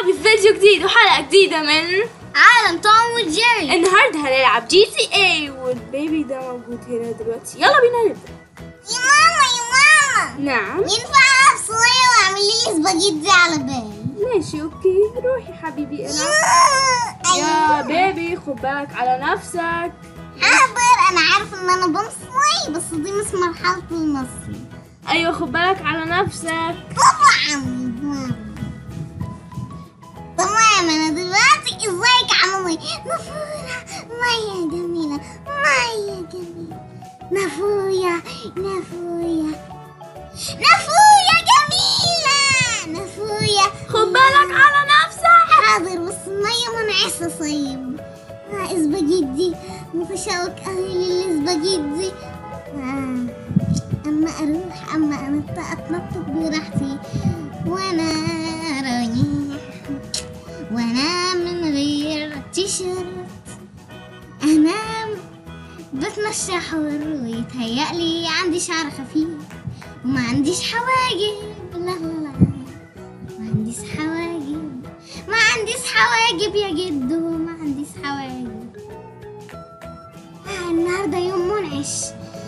صحابي في فيديو جديد وحلقة جديدة من عالم توم وجيري النهاردة هنلعب جي تي اي والبيبي ده موجود هنا دلوقتي يلا بينا نبدأ يا ماما يا ماما نعم ينفع العب صغير واعملي لي سباجيتي على بال ماشي اوكي روحي حبيبي العب يا بيبي خد بالك على نفسك حاضر انا عارف ان انا بمصري بس دي مش مرحلة المصري ايوه خد بالك على نفسك طبعا تمام انا دلوقتي ازيك يا عمي نفورة مية جميلة مية جميلة نفويا نفويا نفويا جميلة نفويا خد بالك على نفسك حاضر بس المية منعشة صيب آه اسباجيتي متشوق قوي للاسباجيتي آه. اما اروح اما انط اتنطط براحتي وانا رايح وانا من غير تيشيرت انام بتمشى حر ويتهيألي عندي شعر خفيف وما عنديش حواجب لا لا لا ما عنديش حواجب ما عنديش حواجب يا جدو ما عنديش حواجب آه النهارده يوم منعش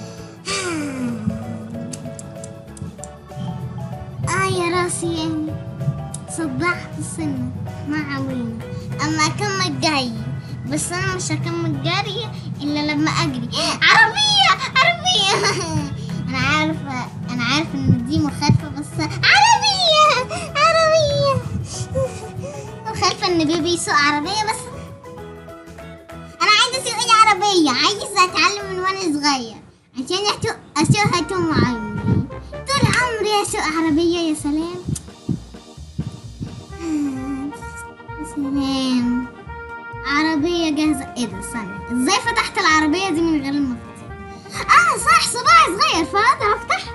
آه يا راسي يعني صدعت السنة ما عاوينا أما أكمل جاي بس أنا مش هكمل جري إلا لما أجري عربية عربية أنا عارفة أنا عارفة إن دي مخالفة بس عربية عربية مخالفة إن بيبي يسوق عربية بس أنا عايزة أسوق العربية عايزة أتعلم من وأنا صغير عشان أسوق أسوقها طول عمري طول عمري أسوق عربية يا سلام يا سلام عربية جاهزة ايه ده استنى ازاي فتحت العربية دي من غير المفاتيح اه صح صباعي صغير فاقدر افتحها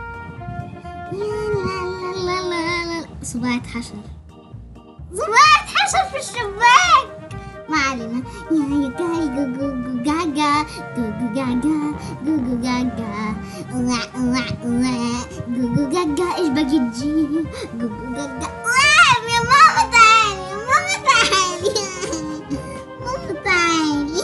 لا لا لا لا لا لا صباعي اتحشر صباعي اتحشر في الشباك ما علينا يا يا جاي جو جو جو جاجا جو جو جاجا جو جو جاجا وا وا وا جو جو جاجا ايش باجي تجي جو جو جاجا واه يا ماما تعالي يا ماما تعالي ماما تعالي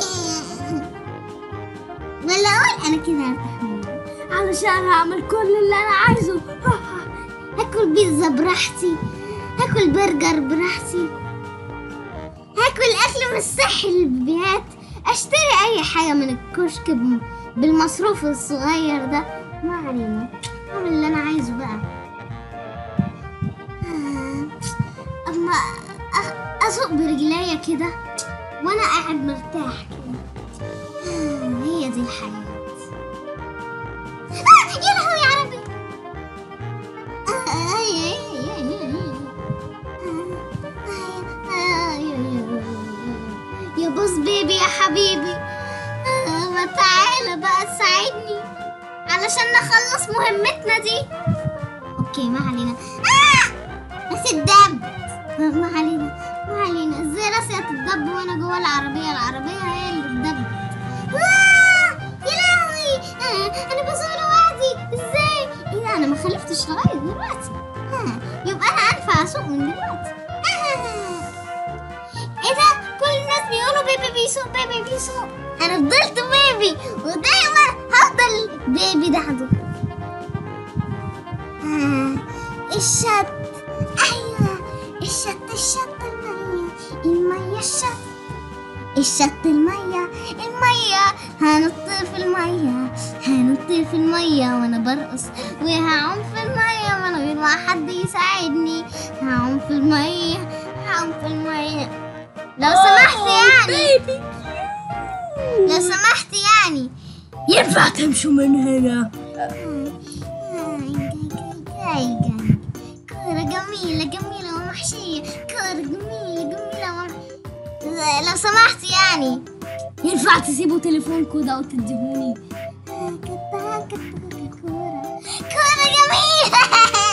ولا اقول انا كده ارتاح منه علشان هعمل كل اللي انا عايزه هاكل بيتزا براحتي هاكل برجر براحتي هاكل اكل مش صحي للبيبيات اشتري اي حاجه من الكشك بم- بالمصروف الصغير ده ما علينا اعمل اللي انا عايزه بقى آه، اما أ- اسوق برجليا كده وانا قاعد مرتاح كده آه، هي دي الحياه آه، يا لهوي يا عربي آه، آي- آي- آي- آي- يا بوس بيبي يا حبيبي آه، ما تعالى بقى تساعدني علشان نخلص مهمتنا دي اوكي ما علينا آه! بس الدب آه، ما علينا ما علينا ازاي راسي هتتدب وانا جوه العربيه العربيه هي اللي اتدبت آه! يا لهوي آه، انا بسوق لوحدي ازاي ايه ده انا ما خلفتش لغايه دلوقتي آه، يبقى انا انفع اسوق من دلوقتي آه. ايه ده كل الناس بيقولوا بيبي بيسوق بيبي بيسوق انا فضلت بيبي ودايما هفضل بيبي ده حضور آه. الشط ايوه الشط الشط المية المية الشط الشط المية المية هنط في المية هنط في المية وانا برقص وهعوم في المية من غير ما حد يساعدني هعوم في المية هعوم في المية لو سمحت يعني بيبي لو سمحت يعني ينفع تمشوا من هنا جاي جاي كورة جميلة جميلة ومحشية كورة جميلة جميلة ومحشية لو سمحت يعني ينفع تسيبوا تليفونكم ده وتديهوني كورة كورة جميلة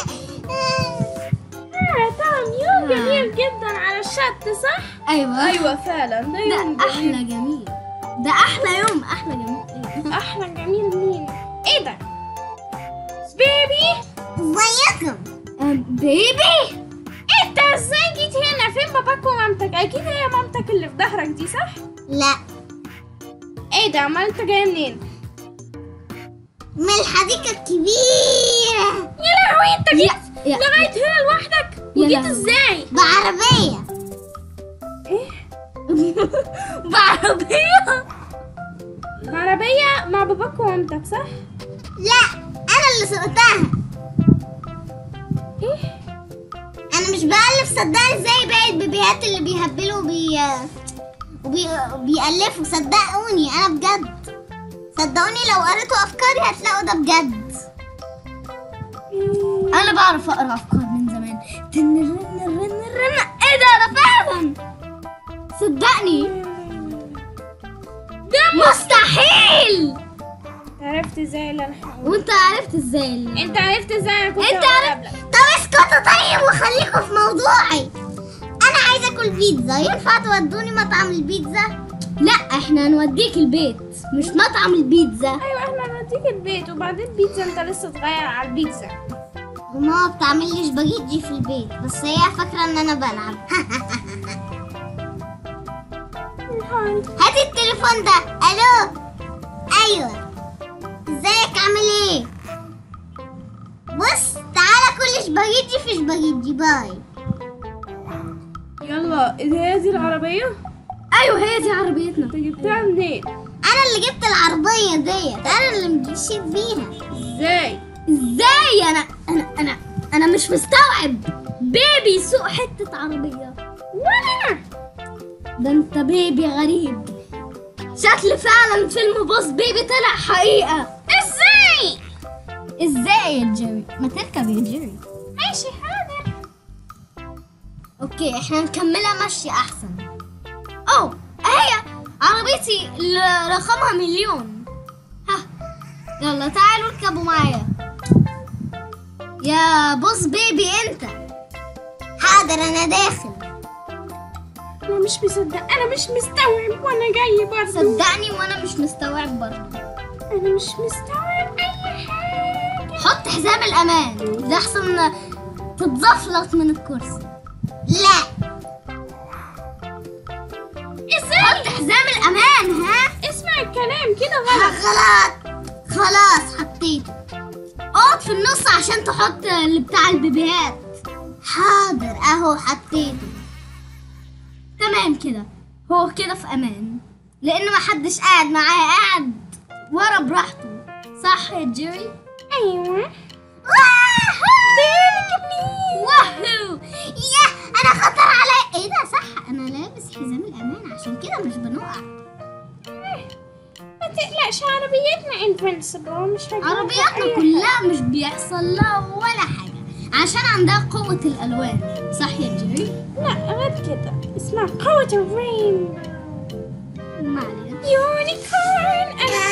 آه تمام يوم جميل جدا على الشط صح؟ ايوه ايوه فعلا ده ده يوم احلى جميل ده احلى يوم احلى جميل جميل احلى جميل مين؟ ايه ده؟ بيبي ازيكم بيبي انت ازاي جيت هنا فين باباك ومامتك اكيد هي مامتك اللي في ظهرك دي صح لا ايه ده امال انت جاي منين من الحديقة الكبيرة يا لهوي انت جيت يا- لغايه هنا لوحدك يا وجيت لهوي. ازاي بعربية ايه بعربية بعربيه مع باباك ومامتك صح لا أنا اللي سوقتها ايه أنا مش بألف صدقني زي باقي البيبيهات اللي بيهبلوا وبي... وبي... وبيألفوا صدقوني أنا بجد صدقوني لو قريتوا أفكاري هتلاقوا ده بجد انا بعرف اقرا افكار من زمان تن رن رن رن ايه ده انا فعلا صدقني ده مستحيل عرفت ازاي اللي انا هقوله وانت عرفت ازاي اللي... انت عرفت ازاي انا كنت انت هقول عرفت قبلك طب اسكتوا طيب وخليكم في موضوعي انا عايزه اكل بيتزا ينفع تودوني مطعم البيتزا لا احنا هنوديك البيت مش مطعم البيتزا ايوه احنا هنوديك البيت وبعدين بيتزا انت لسه صغير على البيتزا وماما بتعمل لي سباجيتي في البيت بس هي فاكره ان انا بلعب هاي هاتي التليفون ده الو ايوه ازيك عامل ايه بص تعالى كل سباجيتي في سباجيتي باي يلا ايه هي دي العربيه ايوه هي دي عربيتنا انت جبتها منين انا اللي جبت العربيه ديت انا اللي مشيت بيها ازاي ازاي انا انا انا انا مش مستوعب بيبي يسوق حته عربيه ولا ده انت بيبي غريب شكل فعلا فيلم باص بيبي طلع حقيقه ازاي ازاي يا جيري ما تركب يا جيري ماشي حاضر اوكي احنا نكملها مشي احسن اوه هي عربيتي اللي رقمها مليون ها يلا تعالوا اركبوا معايا يا بوس بيبي انت حاضر انا داخل انا مش مصدق انا مش مستوعب وانا جاي برضه صدقني وانا مش مستوعب برضه انا مش مستوعب اي حاجه حط حزام الامان ده احسن تتزفلط من الكرسي لا ازاي حط حزام الامان ها اسمع الكلام كده غلط غلط خلاص حطيته اقعد في النص عشان تحط اللي بتاع البيبيهات حاضر اهو حطيته تمام كده هو كده في امان لان ما حدش قاعد معاه قاعد ورا براحته صح يا جيري ايوه واهو يا انا خطر علي ايه ده صح انا لابس حزام الامان عشان كده مش بنقع ما تقلقش عربيتنا انفنسبل مش هيجيلها أي عربياتنا حاجة. كلها مش بيحصل لها ولا حاجة عشان عندها قوة الألوان صح يا جيري؟ لا غير كده اسمها قوة الرين ما علينا يونيكورن انا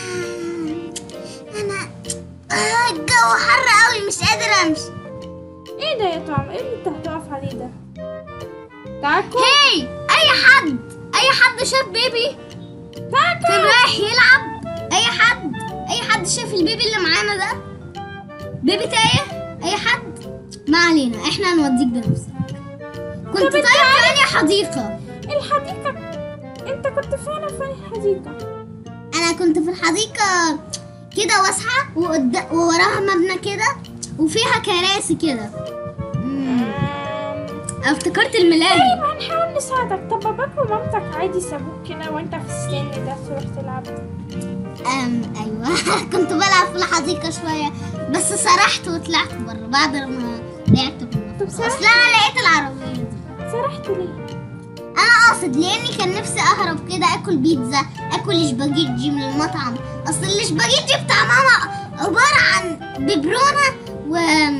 أنا آه الجو حر قوي مش قادرة أمشي ايه ده يا طعم ايه اللي انت هتقف عليه ده تاكو هاي أي حد أي حد شاف بيبي كان تاكو رايح يلعب أي حد أي حد شاف البيبي اللي معانا ده بيبي تايه أي حد ما علينا إحنا هنوديك بنفسك كنت طب طاير أنت في أي حديقة الحديقة انت كنت فين في الحديقة انا كنت في الحديقه كده واسعه وقد... ووراها مبنى كده وفيها كراسي كده أم، افتكرت الملاهي طيب هنحاول نساعدك طب باباك ومامتك عادي سابوك كده وانت في السن ده تروح تلعب أم ايوه كنت بلعب في الحديقه شويه بس سرحت وطلعت بره بعد ما لعبت بالنفط طب سرحت؟ اصل انا لقيت العربيه دي سرحت ليه انا قاصد لاني كان نفسي اهرب كده اكل بيتزا اكل شباجيتي من المطعم اصل الشباجيتي بتاع ماما عباره عن ببرونه و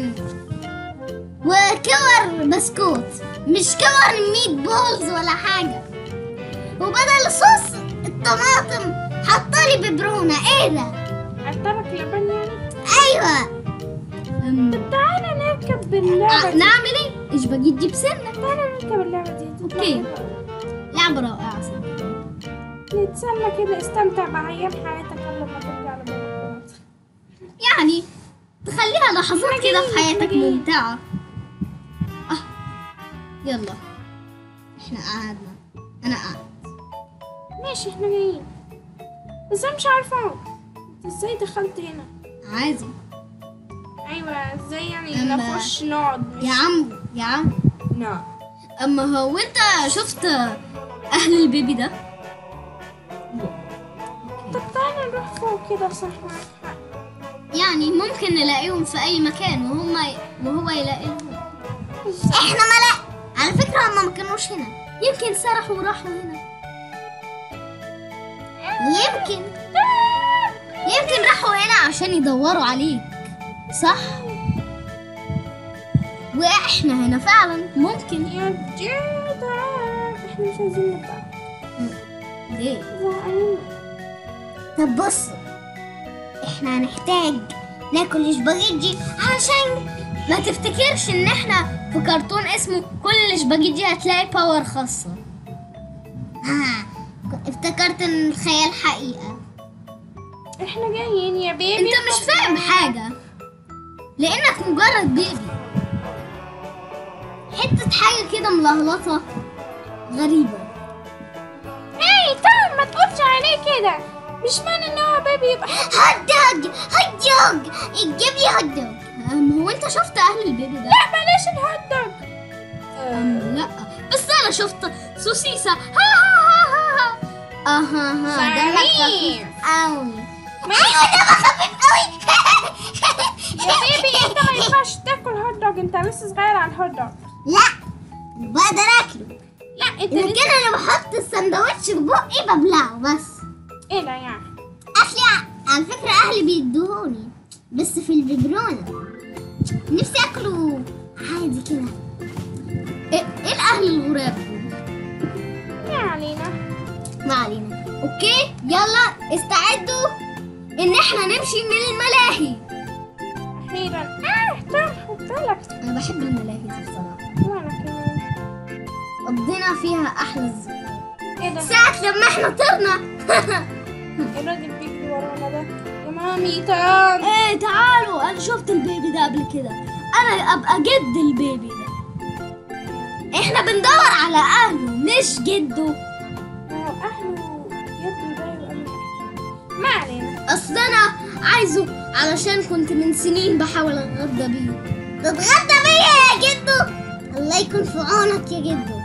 وكور بسكوت مش كور ميت بولز ولا حاجه وبدل صوص الطماطم حطالي ببرونه ايه ده عطلك لبن يعني ايوه طب تعالى نركب باللعبة دي نعمل ايه شباجيتي بسنه تعالى نركب اللعبة دي أوكي. لعبه رائعه صراحة. نتسلى كده استمتع بأيام حياتك قبل ما ترجع لباباك يعني تخليها لحظات كده في حياتك ممتعة آه. يلا احنا قعدنا انا قاعد ماشي احنا جايين بس انا مش عارفة انت ازاي دخلت هنا عادي ايوه ازاي يعني أما- نخش نقعد مش يا عم يا عم نعم اما هو انت شفت اهل البيبي ده طب تعالى نروح فوق كده صح معاك حق يعني ممكن نلاقيهم في اي مكان وهم وهو يلاقيهم احنا ما لا على فكره هم ما كانوش هنا يمكن سرحوا وراحوا هنا يمكن يمكن راحوا هنا عشان يدوروا عليك صح واحنا هنا فعلا ممكن يا جدع احنا مش عايزين نبقى ليه زهقانين طب بص احنا هنحتاج ناكل سباجيتي عشان ما تفتكرش ان احنا في كرتون اسمه كل سباجيتي هتلاقي باور خاصة ها افتكرت ان الخيال حقيقة احنا جايين يا بيبي انت مش فاهم حاجة لانك مجرد بيبي حتة حاجة كده ملهلطة غريبة ايه طب ما تقولش عليه كده مش معنى ان هو بيبي يبقى هوت دوج هوت دوج جيب لي هوت دوج هو انت شفت اهل البيبي ده لا بلاش الهوت دوج أم لا بس انا شفت سوسيسة ها ها ها ها ها اها ها ده سمير. خفيف قوي ما- ايوه ده خفيف قوي يا بيبي انت ما ينفعش تاكل هوت دوج انت لسه صغير على الهوت دوج لا بقدر اكله لا انت لكن لسه انا بحط السندوتش في بقي ببلعه بس ايه ده يعني اصلي ع- على فكرة اهلي بيدوهوني بس في الببرونة نفسي اكله عادي كده ايه إيه الاهل الغراب دول؟ ما علينا ما علينا اوكي يلا استعدوا ان احنا نمشي من الملاهي اخيرا اه طب خد بالك انا بحب الملاهي دي بصراحه وانا كمان قضينا فيها احلى الذكريات ايه ده ساعة لما احنا طرنا الراجل بيجري ورانا ده يا مامي تام ايه تعالوا انا شفت البيبي ده قبل كده انا ابقى جد البيبي ده احنا بندور على اهله مش جده ما هو اهله يدوا ده يبقى من أهله. ما علينا اصل انا عايزه علشان كنت من سنين بحاول اتغدى بيه تتغدى بيا يا جدو الله يكون في عونك يا جدو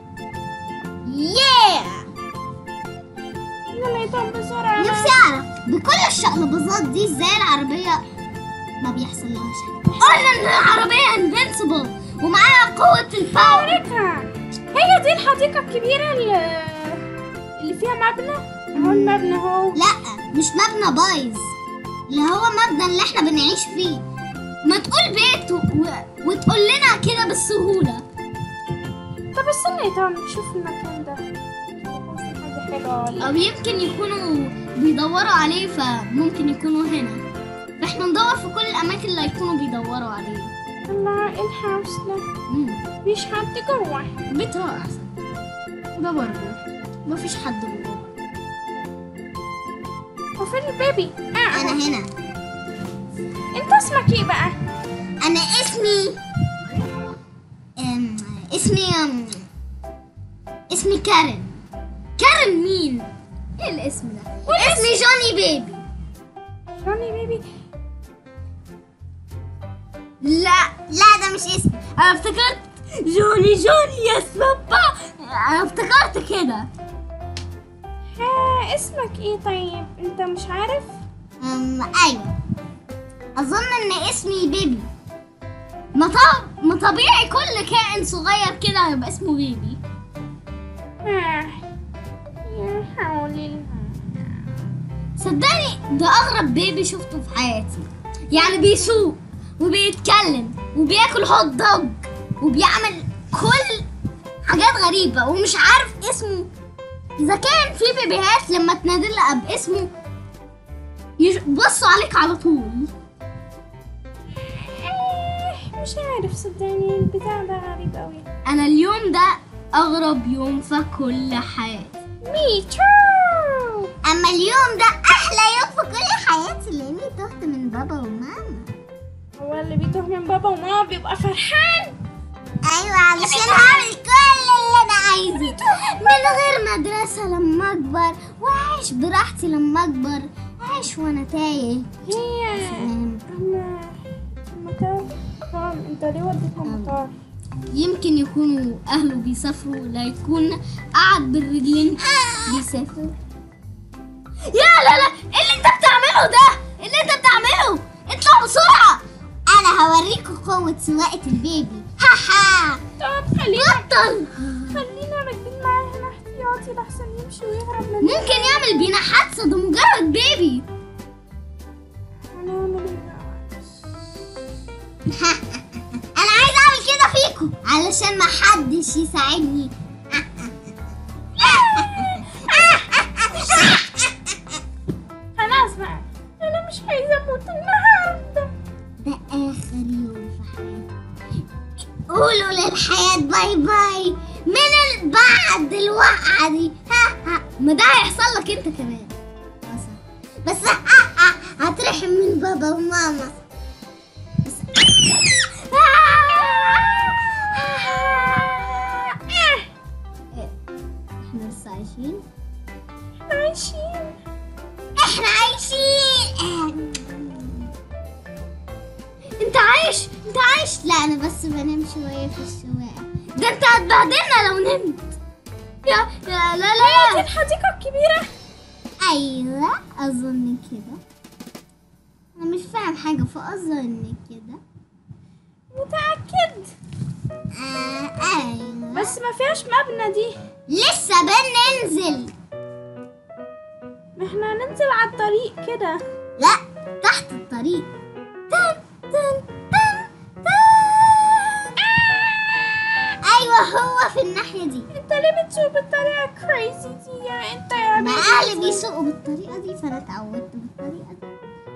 ياه يلا يا تام بسرعة نفسي اعرف بكل الشقلباظات دي ازاي العربيه ما بيحصلهاش حاجه قلنا ان العربيه انفنسبل ومعاها قوه الباور أوريكا هي دي الحديقة الكبيرة اللي, اللي فيها مبنى اهو المبنى اهو لا مش مبنى بايظ اللي هو مبنى اللي احنا بنعيش فيه ما تقول بيت و... وتقول لنا كده بالسهوله طب استنى يا تام نشوف المكان ده يكون في حاجة حلوة ولا او يمكن يكونوا بيدوروا عليه فممكن يكونوا هنا فاحنا ندور في كل الاماكن اللي هيكونوا بيدوروا عليه الله ايه الحوش ده مم. مفيش حد جوه بيت هو احسن ده برضه مفيش حد جوه وفين البيبي اه انا أهو. هنا انت اسمك ايه بقى انا اسمي أم... اسمي أم... اسمي كارن كارن مين ايه الاسم ده اسمي جوني بيبي راني بيبي لا لا ده مش اسمي انا افتكرت جوني جوني يا بابا انا افتكرت كده ها اسمك ايه طيب انت مش عارف أم... ايوه اظن ان اسمي بيبي ما طب... ما طبيعي كل كائن صغير كده هيبقى اسمه بيبي ها يا حولي الله. صدقني ده اغرب بيبي شفته في حياتي يعني بيسوق وبيتكلم وبياكل هوت دوج وبيعمل كل حاجات غريبة ومش عارف اسمه إذا كان في بيبيهات لما تنادي لها باسمه يبصوا عليك على طول إيه، مش عارف صدقني البتاع ده غريب قوي أنا اليوم ده أغرب يوم في كل حياتي مي تو أما اليوم ده أحلى يوم في كل حياتي لأني تهت من بابا وماما هو اللي بيتوه من بابا وماما بيبقى فرحان ايوه علشان هعمل كل اللي انا عايزه من غير مدرسه لما اكبر واعيش براحتي لما اكبر اعيش وانا تايه هي سلام. أما المطار طبعا انت ليه وديتها المطار؟ يمكن يكونوا اهله بيسافروا لا يكون قعد بالرجلين بيسافر يا لا لا إيه اللي انت بتعمله ده إيه اللي انت بتعمله اطلع بسرعه انا هوريكوا قوه سواقه البيبي ها ها طب خلينا بطل خلينا راكبين معاه هنا احتياطي لحسن يمشي ويهرب مننا ممكن يعمل بينا حادثه ده مجرد بيبي هنعمل ايه بقى؟ انا عايز اعمل كده فيكم علشان ما حدش يساعدني خلاص بقى انا مش عايزه اموت النهارده ده اخر يوم في حياتي قولوا للحياة باي باي من ال- بعد الوقعة دي ها ها ما ده هيحصل لك انت كمان بس بس ها ها هترحم من بابا وماما بس احنا لسه عايشين عايشين احنا عايشين انت عايش انت عايش لا انا بس بنام شويه في السواقه ده انت هتبهدلنا لو نمت يا يا لا لا دي لا الحديقه الكبيره ايوه اظن كده انا مش فاهم حاجه فاظن كده متاكد آه ايوه بس ما فيهاش مبنى دي لسه بننزل ما احنا هننزل على الطريق كده لا تحت الطريق تن تن تن تن ايوه هو في الناحيه دي انت ليه بتسوق بالطريقه كريزي دي يا انت يا ما بني؟ اهلي بيسوقوا بالطريقه دي فانا اتعودت بالطريقه دي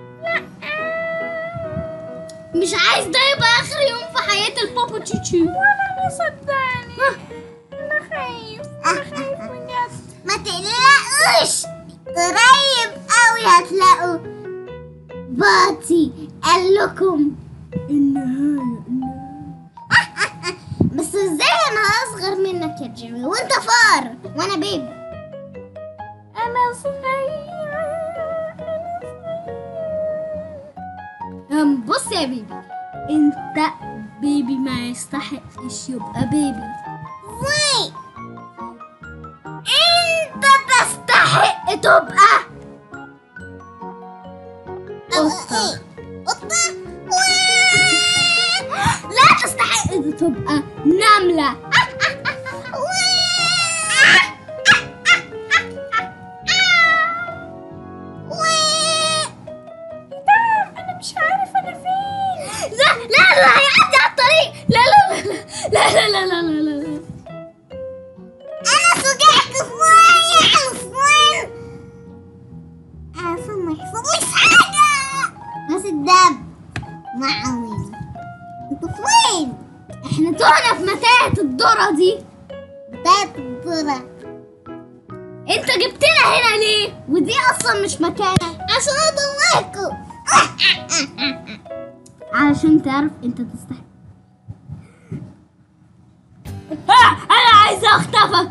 مش عايز ده يبقى اخر يوم في حياه البابا تشيتشي ولا انا صدقني انا خايف انا خايف بجد ما تقلقوش قريب قوي هتلاقوا باتي قال لكم النهاية النهاية بس ازاي انا اصغر منك يا جيمي وانت فار وانا بيبي انا صغيرة انا صغيرة أم بص يا بيبي انت بيبي ما يستحقش يبقى بيبي وي انت تستحق تبقى قطة قطة لا تستحق تبقى نملة تمام انا مش عارف انا فين لا لا لا هيعدي على الطريق لا لا لا لا لا لا لا لا لا لا انا سجعت شوية حصان عشان ما يحصليش حاجة بس الدب ما علينا انتوا فين؟ احنا تهنا في متاهة الذرة دي متاهة الذرة انت جبتنا هنا ليه؟ ودي اصلا مش مكانك عشان اضلكوا علشان تعرف انت تستحق انا عايزه اخطفك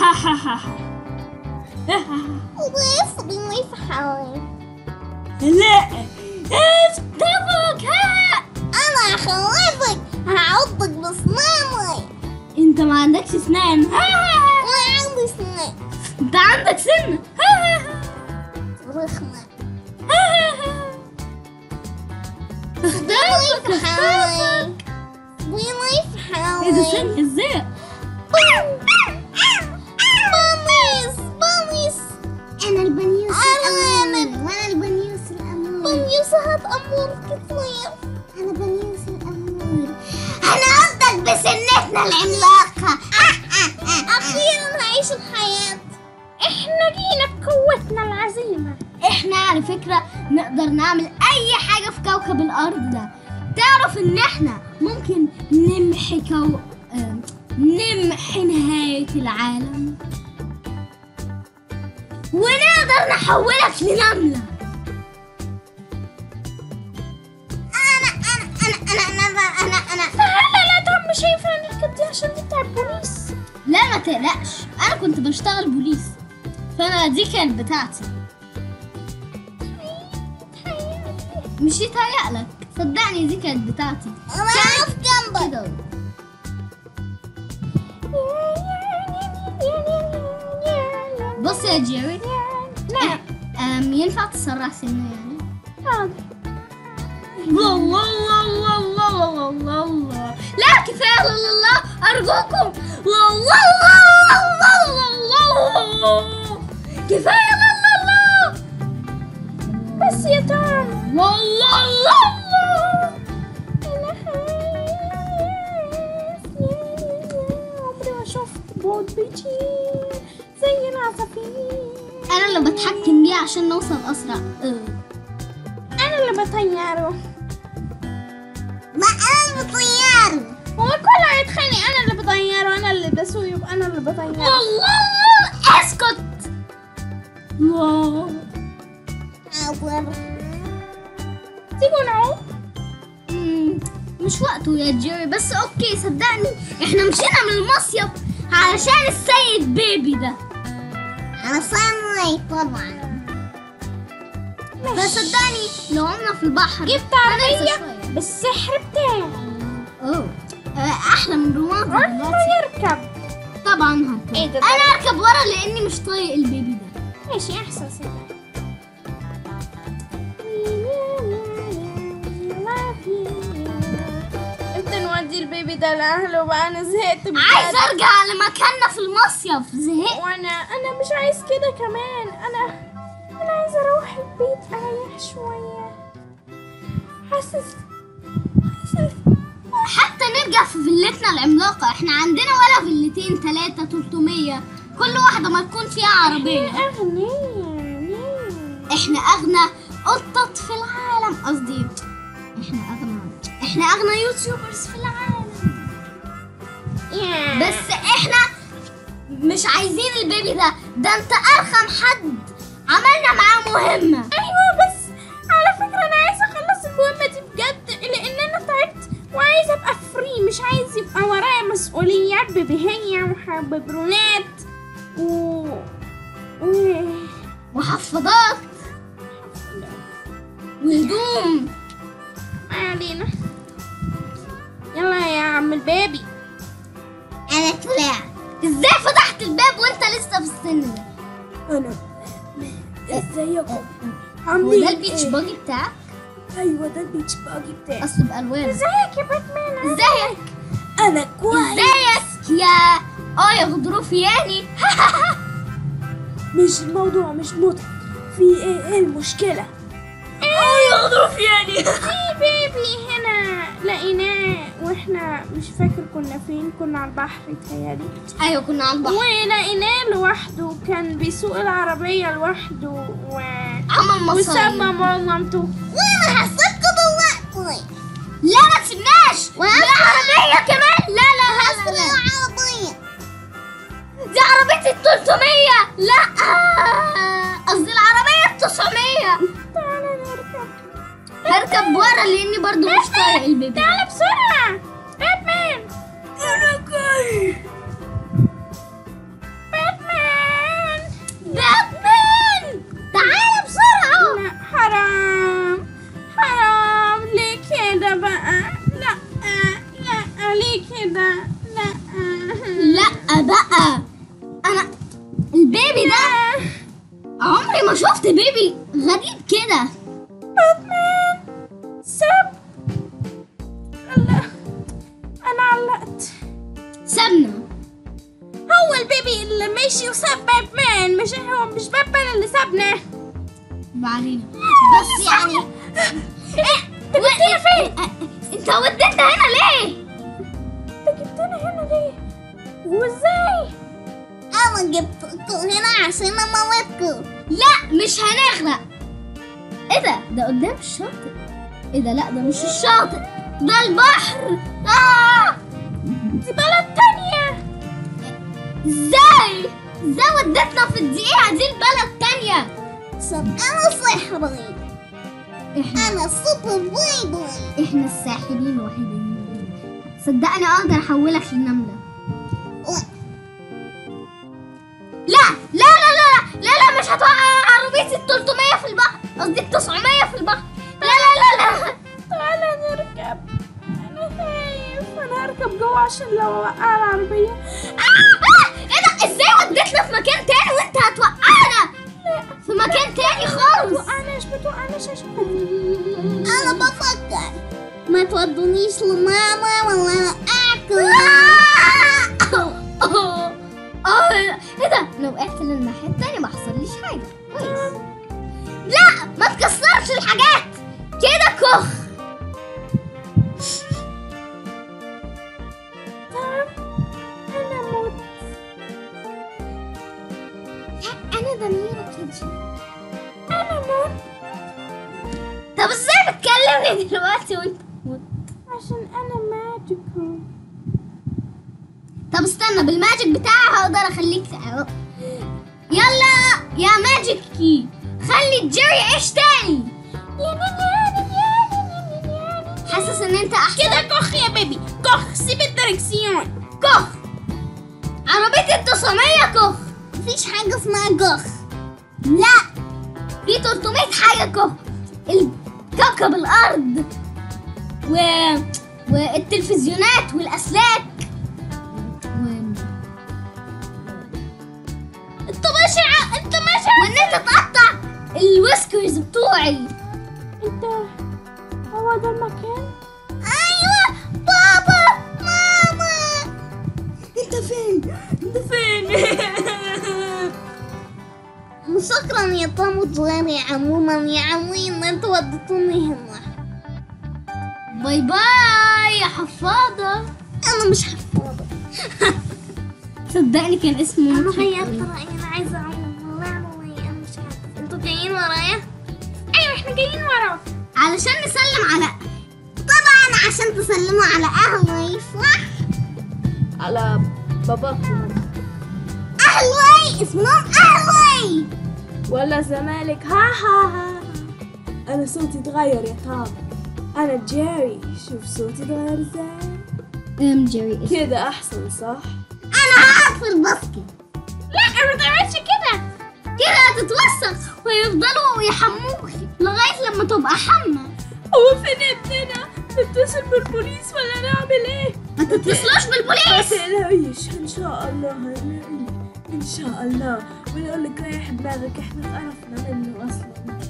ويف ويف حوالي لا اخطفك انا هخوفك هعضك بسناني انت ما عندكش اسنان انا عندي سنان انت عندك سن رخمة اخطفك ويف حوالي ويف ايه ده حوالي سن ازاي باميس باميس انا البنيوس الامور وانا البنيوس الامور بنيوسات امور كتير انا بنيوس الامور انا قصدك بسنتنا العملاقه اخيرا هعيش الحياه احنا جينا بقوتنا العظيمة احنا على فكرة نقدر نعمل اي حاجة في كوكب الارض ده تعرف ان احنا ممكن نمحي كو... آم، نمحي نهاية العالم ونقدر نحولك لنملة انا انا انا انا انا انا انا تعالى لا تعم شايفة نركب دي عشان دي بتاع البوليس لا ما تقلقش انا كنت بشتغل بوليس فانا دي كانت بتاعتي مش يتهيألك صدقني دي كانت بتاعتي انا اقف جنبك كده بص يا جيري لا أم ينفع تسرع سنه يعني حاضر الله الله الله الله الله الله الله لا كفايه الله الله ارجوكم الله الله الله الله الله كفايه الله الله بس يا توم الله الله الله انا خايف عمري ما شفت بوت بيطير زي العصافير انا اللي بتحكم بيه عشان نوصل اسرع أه. انا اللي بطيره ما انا بطياره هو كله هيتخانق انا اللي بطيره انا اللي بسوق يبقى انا اللي بطيره الله اسكت الله عبر تيجوا نعوم مم، مش وقته يا جيري بس اوكي صدقني احنا مشينا من المصيف علشان السيد بيبي ده على صنعي طبعا بس صدقني لو عمنا في البحر جبت هننسى عربية شوية. بالسحر بتاعي اوه آه، احلى من رومان عرفة دلوقتي يركب طبعا هركب ايه ده؟ انا اركب ورا لاني مش طايق البيبي ده ماشي احسن صدق امتى نودي البيبي ده لاهله بقى انا زهقت بجد عايز ارجع لمكاننا في المصيف زهقت وانا انا مش عايز كده كمان انا انا عايز اروح البيت اريح شويه حاسس حاسس حتى نرجع في فيلتنا العملاقة احنا عندنا ولا فيلتين تلاتة تلتمية كل واحدة ما تكون فيها عربية اغنياء احنا اغنى قطط في العالم قصدي احنا اغنى احنا اغنى يوتيوبرز في العالم بس احنا مش عايزين البيبي ده ده انت ارخم حد عملنا معاه مهمة ايوه بس على فكره انا عايزه اخلص المهمه دي بجد لان انا تعبت وعايزه ابقى فري مش عايز يبقى ورايا مسؤوليات ببهية وببرونات و و وحفاضات وهدوم ما علينا يلا يا عم البيبي انا طلعت ازاي فتحت الباب وانت لسه في السن ده انا ازيكم هو ده البيتش باجي بتاعك ايوه ده البيتش باجي بتاعي اصله بالوان ازيك يا باتمان ازيك انا كويس ازيك يا اه يا غضروفياني مش الموضوع مش مضحك في ايه ايه المشكله اه يا غضروفياني في بيبي هنا لقيناه واحنا مش فاكر كنا فين كنا على البحر يتهيألي ايوه كنا على البحر ولقيناه لوحده كان بيسوق العربية لوحده و... عمل وساب مصايب ماما ومامته وانا هسيبكم دلوقتي لا ما تسيبناش والعربية كمان لا لا لا هسرق لا العربية دي عربية ال 300 لا قصدي العربية ال 900 تعالى نركب هركب ورا لاني برضو مش طايق البيبي تعالى بسرعة باتمان أنا جاي باتمان باتمان تعالى بسرعة لا حرام حرام ليه كده بقى لا لا ليه كده لا لا بقى انا البيبي ده عمري ما شفت بيبي غريب كده باتمان سب لا انا علقت سابنا هو البيبي اللي مشي وساب باتمان مش هو مش باتمان اللي سابنا بعدين بس يعني ايه انت جبتنا فين انت وديتنا هنا ليه؟ انت جبتنا هنا ليه وازاي انا جبتكم هنا عشان اموتكم لا مش هنغرق ايه ده ده قدام الشاطئ ايه ده لا ده مش الشاطئ ده البحر آه! دي بلد تانية ازاي ازاي ودتنا في الدقيقة دي البلد تانية طب انا سحري احنا انا سوبر بوي بوي احنا الساحرين الوحيدين صدقني اقدر احولك لنملة لا لا لا لا لا لا مش هتوقع عربيتي ال 300 في البحر قصدي ال 900 في البحر لا لا لا لا تعالى نركب انا خايف انا هركب جوه عشان لو اوقع العربية آه! ايه ده ازاي وديتنا في مكان تاني وانت هتوقعنا في مكان تاني خالص بتوقعناش بتوقعناش عشان انا بفكر ما تودونيش لماما ولا اكل اه اه ايه ده لو وقعت للناحية التانية ما حصليش حاجة كويس لا ما تكسرش الحاجات كده كخ انا موت انا ضميرك كده انا موت طب ازاي بتكلمني دلوقتي وانت موت؟ عشان انا ماجيكال طب استنى بالماجيك بتاعي هقدر اخليك تق- يلا يا ماجيكي خلي جيري يعيش تاني حاسس ان انت احسن كده كخ يا بيبي كخ سيب الدركسيون كخ عربية التصامية كخ مفيش حاجة اسمها جخ لا في 300 حاجة كخ الكوكب الأرض و... والتلفزيونات والأسلاك و... انت ماشي ع... انت ماشي وإن أنت تقطع الويسكرز بتوعي انت هو ده المكان ايوه بابا ماما انت فين انت فين شكرا يا طامو جواري عموما يا عمي ان انتوا وديتوني هنا باي باي يا حفاضة انا مش حفاظة صدقني كان اسمه انا مضحك هيا أوي. ترى انا عايزة اعوم والله عموما انا مش عارفة انتوا جايين ورايا ايوه احنا جايين وراك علشان نسلم على طبعا عشان تسلموا على اهلي صح على باباكم اهلي اسمهم اهلي ولا زمالك ها ها ها انا صوتي اتغير يا طاب انا جيري شوف صوتي اتغير ازاي ام جيري كده احسن صح انا هقعد في الباسكت لا ما تعملش كده كده هتتوسخ ويفضلوا يحموك لغاية لما تبقى حمى هو فين ابننا نتصل بالبوليس ولا نعمل ايه ما تتصلوش ما بالبوليس تقلقيش ان شاء الله هنعمل ان شاء الله ونقول لك ريح دماغك احنا اتقرفنا منه اصلا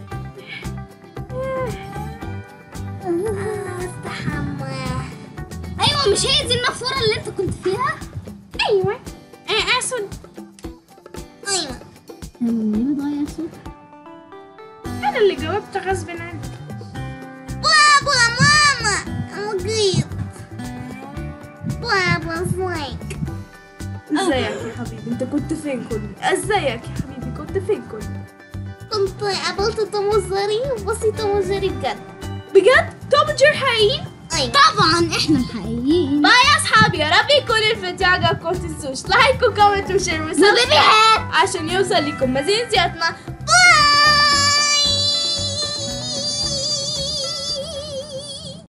استحمى ايوه مش هي دي النافورة اللي انت كنت فيها ايوه ايه اسود ايوه ليه بتغير صوت انا اللي جاوبت غصب عني بابا ماما انا جيت بابا ازيك ازيك يا حبيبي انت كنت فين كل ازيك يا حبيبي كنت فين كل كنت قابلت توم وزاري وبصي توم وزاري بجد بجد توم وجيري حقيقيين ايوه طبعا احنا الحقيقيين باي يا اصحابي يا رب يكون الفيديو عجبكم تنسوش لايك وكومنت وشير وسبسكرايب وبيبيهات عشان يوصل لكم مزيد زيارتنا